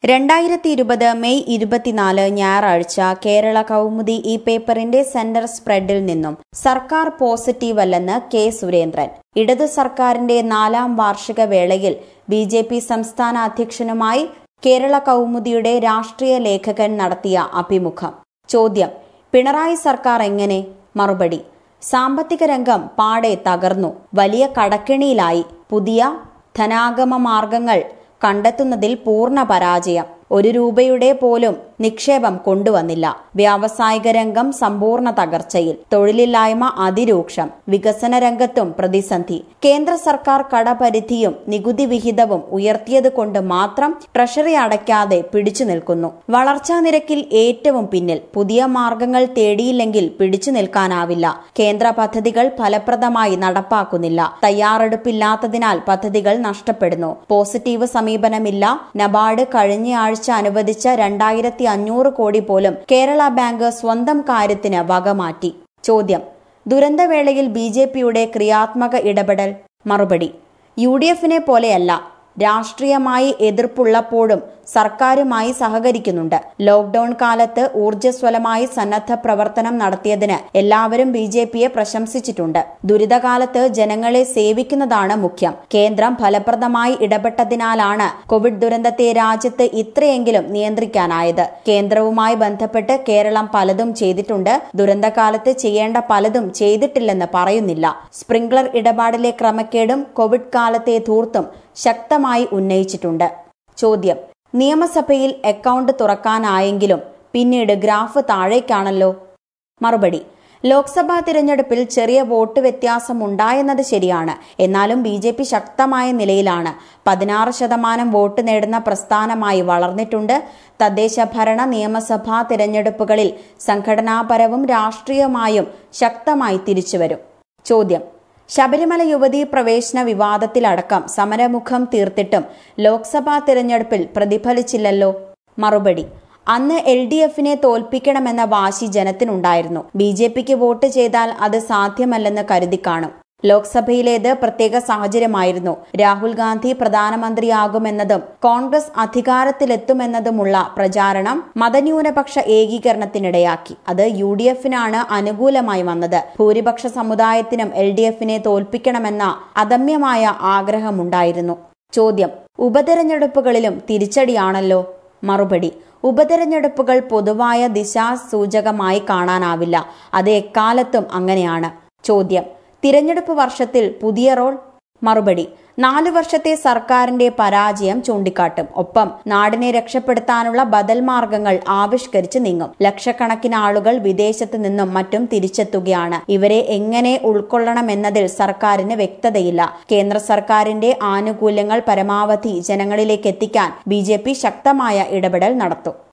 രണ്ടായിരത്തി ഇരുപത് മെയ് ഇരുപത്തിനാല് ഞായറാഴ്ച കേരള കൗമുദി ഈ പേപ്പറിന്റെ സെന്റർ സ്പ്രെഡിൽ നിന്നും സർക്കാർ പോസിറ്റീവ് അല്ലെന്ന് കെ സുരേന്ദ്രൻ ഇടതു സർക്കാരിന്റെ നാലാം വാർഷിക വേളയിൽ ബി ജെ പി സംസ്ഥാന അധ്യക്ഷനുമായി കേരള കൗമുദിയുടെ രാഷ്ട്രീയ ലേഖകൻ നടത്തിയ അഭിമുഖം ചോദ്യം പിണറായി സർക്കാർ എങ്ങനെ മറുപടി സാമ്പത്തിക രംഗം പാടെ തകർന്നു വലിയ കടക്കെണിയിലായി പുതിയ ധനാഗമ മാർഗങ്ങൾ കണ്ടെത്തുന്നതിൽ പൂർണ്ണ പരാജയം ഒരു രൂപയുടെ പോലും നിക്ഷേപം കൊണ്ടുവന്നില്ല വ്യാവസായിക രംഗം സമ്പൂർണ്ണ തകർച്ചയിൽ തൊഴിലില്ലായ്മ അതിരൂക്ഷം വികസന രംഗത്തും പ്രതിസന്ധി കേന്ദ്ര സർക്കാർ കടപരിധിയും നികുതി വിഹിതവും ഉയർത്തിയത് കൊണ്ട് മാത്രം ട്രഷറി അടയ്ക്കാതെ പിടിച്ചു നിൽക്കുന്നു വളർച്ചാ നിരക്കിൽ ഏറ്റവും പിന്നിൽ പുതിയ മാർഗങ്ങൾ തേടിയില്ലെങ്കിൽ പിടിച്ചു നിൽക്കാനാവില്ല കേന്ദ്ര പദ്ധതികൾ ഫലപ്രദമായി നടപ്പാക്കുന്നില്ല തയ്യാറെടുപ്പില്ലാത്തതിനാൽ പദ്ധതികൾ നഷ്ടപ്പെടുന്നു പോസിറ്റീവ് സമീപനമില്ല നബാർഡ് കഴിഞ്ഞയാഴ്ച അനുവദിച്ച രണ്ടായിരത്തി അഞ്ഞൂറ് കോടി പോലും കേരള ബാങ്ക് സ്വന്തം കാര്യത്തിന് വകമാറ്റി ചോദ്യം ദുരന്തവേളയിൽ ബി ജെ പിയുടെ ക്രിയാത്മക ഇടപെടൽ മറുപടി യു ഡി എഫിനെ പോലെയല്ല രാഷ്ട്രീയമായി എതിർപ്പുള്ളപ്പോഴും സർക്കാരുമായി സഹകരിക്കുന്നുണ്ട് ലോക്ഡൌൺ കാലത്ത് ഊർജ്ജസ്വലമായി സന്നദ്ധ പ്രവർത്തനം നടത്തിയതിന് എല്ലാവരും ബി ജെ പിയെ പ്രശംസിച്ചിട്ടുണ്ട് ദുരിതകാലത്ത് ജനങ്ങളെ സേവിക്കുന്നതാണ് മുഖ്യം കേന്ദ്രം ഫലപ്രദമായി ഇടപെട്ടതിനാലാണ് കോവിഡ് ദുരന്തത്തെ രാജ്യത്ത് ഇത്രയെങ്കിലും നിയന്ത്രിക്കാനായത് കേന്ദ്രവുമായി ബന്ധപ്പെട്ട് കേരളം പലതും ചെയ്തിട്ടുണ്ട് ദുരന്തകാലത്ത് ചെയ്യേണ്ട പലതും ചെയ്തിട്ടില്ലെന്ന് പറയുന്നില്ല സ്പ്രിംഗ്ലർ ഇടപാടിലെ ക്രമക്കേടും കോവിഡ് കാലത്തെ ധൂർത്തും ശക്തമായി ഉന്നയിച്ചിട്ടുണ്ട് ചോദ്യം നിയമസഭയിൽ അക്കൗണ്ട് തുറക്കാനായെങ്കിലും പിന്നീട് ഗ്രാഫ് താഴേക്കാണല്ലോ മറുപടി ലോക്സഭാ തിരഞ്ഞെടുപ്പിൽ ചെറിയ വോട്ട് വ്യത്യാസം ഉണ്ടായെന്നത് ശരിയാണ് എന്നാലും ബി ജെ പി ശക്തമായ നിലയിലാണ് പതിനാറ് ശതമാനം വോട്ട് നേടുന്ന പ്രസ്ഥാനമായി വളർന്നിട്ടുണ്ട് തദ്ദേശ ഭരണ നിയമസഭാ തിരഞ്ഞെടുപ്പുകളിൽ സംഘടനാപരവും രാഷ്ട്രീയമായും ശക്തമായി തിരിച്ചുവരും ചോദ്യം ശബരിമല യുവതീ പ്രവേശന വിവാദത്തിലടക്കം സമരമുഖം തീർത്തിട്ടും ലോക്സഭാ തിരഞ്ഞെടുപ്പിൽ പ്രതിഫലിച്ചില്ലല്ലോ മറുപടി അന്ന് എൽ ഡി എഫിനെ തോൽപ്പിക്കണമെന്ന വാശി ജനത്തിനുണ്ടായിരുന്നു ബി ജെ പിക്ക് വോട്ട് ചെയ്താൽ അത് സാധ്യമല്ലെന്ന് കരുതി കാണും ലോക്സഭയിലേത് പ്രത്യേക സാഹചര്യമായിരുന്നു രാഹുൽ ഗാന്ധി പ്രധാനമന്ത്രിയാകുമെന്നതും കോൺഗ്രസ് അധികാരത്തിലെത്തുമെന്നതുമുള്ള പ്രചാരണം മതന്യൂനപക്ഷ ഏകീകരണത്തിനിടയാക്കി അത് യു ഡി എഫിനാണ് അനുകൂലമായി വന്നത് ഭൂരിപക്ഷ സമുദായത്തിനും എൽ ഡി എഫിനെ തോൽപ്പിക്കണമെന്ന അദമ്യമായ ആഗ്രഹമുണ്ടായിരുന്നു ചോദ്യം ഉപതെരഞ്ഞെടുപ്പുകളിലും തിരിച്ചടിയാണല്ലോ മറുപടി ഉപതെരഞ്ഞെടുപ്പുകൾ പൊതുവായ ദിശാസൂചകമായി കാണാനാവില്ല അത് എക്കാലത്തും അങ്ങനെയാണ് ചോദ്യം തിരഞ്ഞെടുപ്പ് വർഷത്തിൽ പുതിയ റോൾ മറുപടി നാലു വർഷത്തെ സർക്കാരിന്റെ പരാജയം ചൂണ്ടിക്കാട്ടും ഒപ്പം നാടിനെ രക്ഷപ്പെടുത്താനുള്ള ബദൽ മാർഗങ്ങൾ ആവിഷ്കരിച്ച് നീങ്ങും ലക്ഷക്കണക്കിന് ആളുകൾ വിദേശത്ത് നിന്നും മറ്റും തിരിച്ചെത്തുകയാണ് ഇവരെ എങ്ങനെ ഉൾക്കൊള്ളണമെന്നതിൽ സർക്കാരിന് വ്യക്തതയില്ല കേന്ദ്ര സർക്കാരിന്റെ ആനുകൂല്യങ്ങൾ പരമാവധി ജനങ്ങളിലേക്ക് എത്തിക്കാൻ ബി ശക്തമായ ഇടപെടൽ നടത്തും